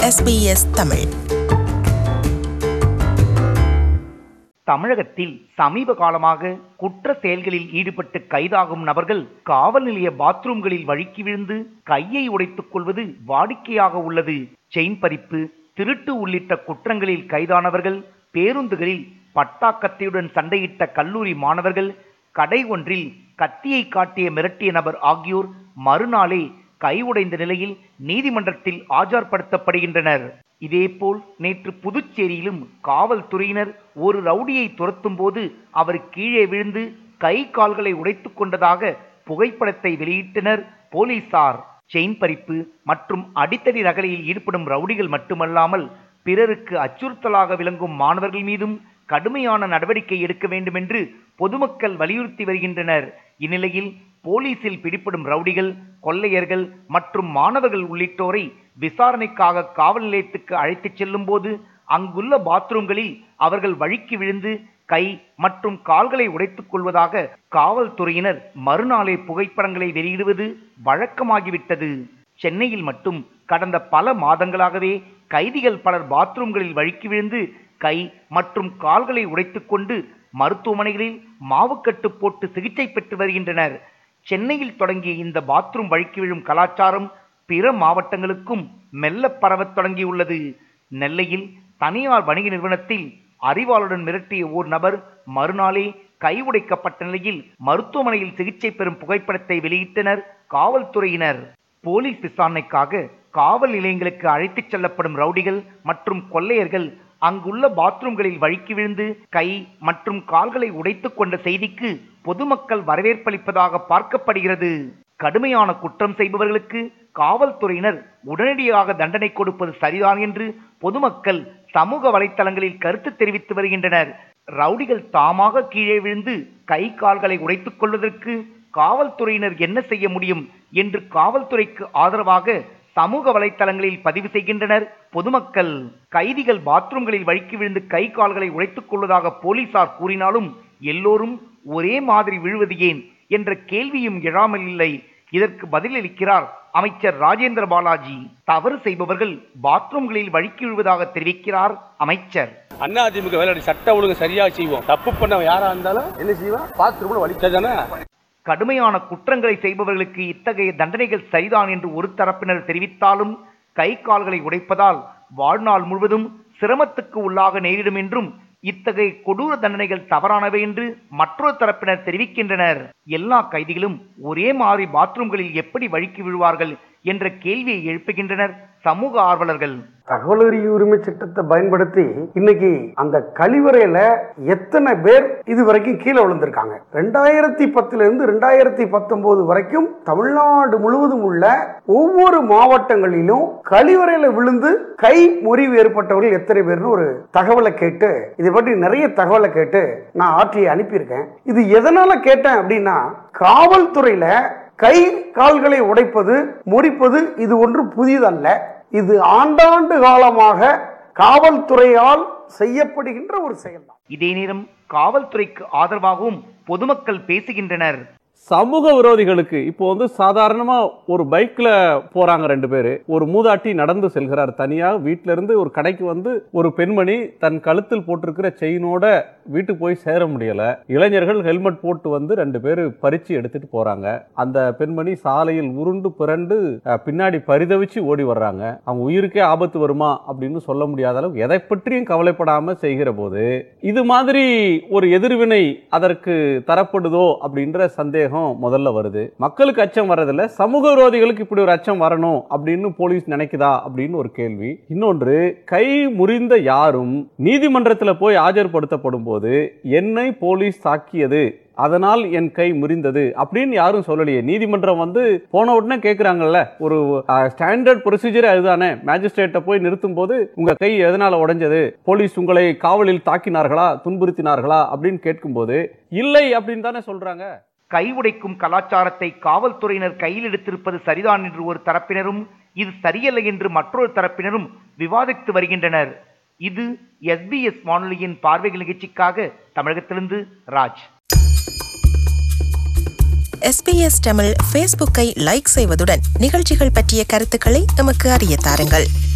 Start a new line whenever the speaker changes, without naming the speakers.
SBS Tamil
தமிழகத்தில் சமீப காலமாக குற்ற செயல்களில் ஈடுபட்டு கைதாகும் நபர்கள் காவல் நிலைய பாத்ரூம்களில் வழுக்கி விழுந்து கையை உடைத்துக் கொள்வது வாடிக்கையாக உள்ளது செயின் பறிப்பு திருட்டு உள்ளிட்ட குற்றங்களில் கைதானவர்கள் பேருந்துகளில் பட்டாக்கத்தியுடன் சண்டையிட்ட கல்லூரி மாணவர்கள் கடை ஒன்றில் கத்தியை காட்டிய மிரட்டிய நபர் ஆகியோர் மறுநாளே கை உடைந்த நிலையில் நீதிமன்றத்தில் ஆஜர்படுத்தப்படுகின்றனர் இதேபோல் நேற்று புதுச்சேரியிலும் காவல்துறையினர் ஒரு ரவுடியை துரத்தும் போது அவர் கீழே விழுந்து கை கால்களை உடைத்துக் கொண்டதாக புகைப்படத்தை வெளியிட்டனர் போலீசார் செயின் பறிப்பு மற்றும் அடித்தடி ரகலையில் ஈடுபடும் ரவுடிகள் மட்டுமல்லாமல் பிறருக்கு அச்சுறுத்தலாக விளங்கும் மாணவர்கள் மீதும் கடுமையான நடவடிக்கை எடுக்க வேண்டும் என்று பொதுமக்கள் வலியுறுத்தி வருகின்றனர் இந்நிலையில் போலீசில் பிடிபடும் ரவுடிகள் கொள்ளையர்கள் மற்றும் மாணவர்கள் உள்ளிட்டோரை விசாரணைக்காக காவல் நிலையத்துக்கு அழைத்துச் செல்லும் போது அங்குள்ள பாத்ரூம்களில் அவர்கள் வழுக்கி விழுந்து கை மற்றும் கால்களை உடைத்துக் கொள்வதாக காவல்துறையினர் மறுநாளே புகைப்படங்களை வெளியிடுவது வழக்கமாகிவிட்டது சென்னையில் மட்டும் கடந்த பல மாதங்களாகவே கைதிகள் பலர் பாத்ரூம்களில் வழுக்கி விழுந்து கை மற்றும் கால்களை உடைத்துக் கொண்டு மருத்துவமனைகளில் மாவுக்கட்டு போட்டு சிகிச்சை பெற்று வருகின்றனர் சென்னையில் தொடங்கிய இந்த பாத்ரூம் வழுக்கி விழும் கலாச்சாரம் பிற மாவட்டங்களுக்கும் மெல்ல பரவத் தொடங்கியுள்ளது நெல்லையில் தனியார் வணிக நிறுவனத்தில் அறிவாளுடன் மிரட்டிய ஓர் நபர் மறுநாளே கை உடைக்கப்பட்ட நிலையில் மருத்துவமனையில் சிகிச்சை பெறும் புகைப்படத்தை வெளியிட்டனர் காவல்துறையினர் போலீஸ் விசாரணைக்காக காவல் நிலையங்களுக்கு அழைத்துச் செல்லப்படும் ரவுடிகள் மற்றும் கொள்ளையர்கள் அங்குள்ள பாத்ரூம்களில் வழுக்கி விழுந்து கை மற்றும் கால்களை உடைத்துக் கொண்ட செய்திக்கு பொதுமக்கள் வரவேற்பளிப்பதாக பார்க்கப்படுகிறது கடுமையான குற்றம் செய்பவர்களுக்கு காவல்துறையினர் உடனடியாக தண்டனை கொடுப்பது சரிதான் என்று பொதுமக்கள் சமூக வலைத்தளங்களில் கருத்து தெரிவித்து வருகின்றனர் ரவுடிகள் தாமாக கீழே விழுந்து கை கால்களை உடைத்துக் கொள்வதற்கு காவல்துறையினர் என்ன செய்ய முடியும் என்று காவல்துறைக்கு ஆதரவாக சமூக வலைத்தளங்களில் பதிவு செய்கின்றனர் பொதுமக்கள் கைதிகள் பாத்ரூம்களில் வழுக்கி விழுந்து கை கால்களை உடைத்துக் கொள்வதாக போலீசார் கூறினாலும் எல்லோரும் ஒரே மாதிரி விழுவது ஏன் என்ற கேள்வியும் எழாமல் இல்லை இதற்கு பதிலளிக்கிறார் அமைச்சர் ராஜேந்திர பாலாஜி தவறு செய்பவர்கள் பாத்ரூம்களில் வழுக்கி விழுவதாக தெரிவிக்கிறார் அமைச்சர்
அண்ணா அதிமுக வேலை சட்ட ஒழுங்கு சரியா செய்வோம் தப்பு பண்ண யாரா இருந்தாலும் என்ன செய்வோம் பாத்ரூம்ல வலிச்சதானே
கடுமையான குற்றங்களை செய்பவர்களுக்கு இத்தகைய தண்டனைகள் சரிதான் என்று ஒரு தரப்பினர் தெரிவித்தாலும் கை கால்களை உடைப்பதால் வாழ்நாள் முழுவதும் சிரமத்துக்கு உள்ளாக நேரிடும் என்றும் இத்தகைய கொடூர தண்டனைகள் தவறானவை என்று மற்றொரு தரப்பினர் தெரிவிக்கின்றனர் எல்லா கைதிகளும் ஒரே மாதிரி பாத்ரூம்களில் எப்படி வழுக்கி விழுவார்கள் என்ற கேள்வியை எழுப்புகின்றனர் சமூக ஆர்வலர்கள்
தகவல் அறிவு உரிமை சட்டத்தை பயன்படுத்தி இன்னைக்கு அந்த கழிவறையில எத்தனை பேர் இது வரைக்கும் கீழே விழுந்திருக்காங்க ரெண்டாயிரத்தி பத்துல இருந்து ரெண்டாயிரத்தி பத்தொன்பது வரைக்கும் தமிழ்நாடு முழுவதும் உள்ள ஒவ்வொரு மாவட்டங்களிலும் கழிவறையில விழுந்து கை முறிவு ஏற்பட்டவர்கள் எத்தனை பேர்னு ஒரு தகவலை கேட்டு இதை பற்றி நிறைய தகவலை கேட்டு நான் ஆட்சியை அனுப்பியிருக்கேன் இது எதனால கேட்டேன் அப்படின்னா காவல்துறையில கை கால்களை உடைப்பது முறிப்பது இது ஒன்று புதியதல்ல இது ஆண்டாண்டு காலமாக காவல்துறையால் செய்யப்படுகின்ற ஒரு செயல்தான்
இதே நேரம் காவல்துறைக்கு ஆதரவாகவும் பொதுமக்கள் பேசுகின்றனர்
சமூக விரோதிகளுக்கு இப்போ வந்து சாதாரணமா ஒரு பைக்ல போறாங்க ரெண்டு பேரு ஒரு மூதாட்டி நடந்து செல்கிறார் தனியா வீட்ல இருந்து ஒரு கடைக்கு வந்து ஒரு பெண்மணி தன் கழுத்தில் போட்டிருக்கிற செயினோட வீட்டுக்கு போய் சேர முடியல இளைஞர்கள் ஹெல்மெட் போட்டு வந்து ரெண்டு பேரு பறிச்சு எடுத்துட்டு போறாங்க அந்த பெண்மணி சாலையில் உருண்டு பிறண்டு அஹ், பின்னாடி பரிதவிச்சு ஓடி வர்றாங்க அவங்க உயிருக்கே ஆபத்து வருமா அப்படின்னு சொல்ல முடியாத அளவுக்கு எதை பற்றியும் கவலைப்படாம செய்கிற போது இது மாதிரி ஒரு எதிர்வினை அதற்கு தரப்படுதோ அப்படின்ற சந்தேகம் முதல்ல வருது மக்களுக்கு அச்சம் வர்றதில்ல சமூக விரோதிகளுக்கு இப்படி ஒரு அச்சம் வரணும் அப்படின்னு போலீஸ் நினைக்குதா அப்படின்னு ஒரு கேள்வி இன்னொன்று கை முறிந்த யாரும் நீதிமன்றத்தில் போய் ஆஜர்படுத்தப்படும் போது என்னை போலீஸ் தாக்கியது அதனால் என் கை முறிந்தது அப்படின்னு யாரும் சொல்லலையே நீதிமன்றம் வந்து போன உடனே கேட்குறாங்கல்ல ஒரு ஸ்டாண்டர்ட் ப்ரொசீஜர் அதுதானே மேஜிஸ்ட்ரேட்டை போய் நிறுத்தும் போது உங்க கை எதனால உடைஞ்சது போலீஸ் உங்களை காவலில் தாக்கினார்களா துன்புறுத்தினார்களா அப்படின்னு கேட்கும்போது இல்லை அப்படின்னு தானே சொல்றாங்க
கை உடைக்கும் கலாச்சாரத்தை காவல்துறையினர் கையில் எடுத்திருப்பது சரிதான் என்று ஒரு தரப்பினரும் இது சரியல்ல என்று மற்றொரு தரப்பினரும் விவாதித்து வருகின்றனர் இது எஸ்பிஎஸ் வானொலியின் பார்வைகள் நிகழ்ச்சிக்காக தமிழகத்திலிருந்து ராஜ்
எஸ்பிஎஸ் தமிழ் ஃபேஸ்புக்கை லைக் செய்வதுடன் நிகழ்ச்சிகள் பற்றிய கருத்துக்களை எமக்கு அறிய தாருங்கள்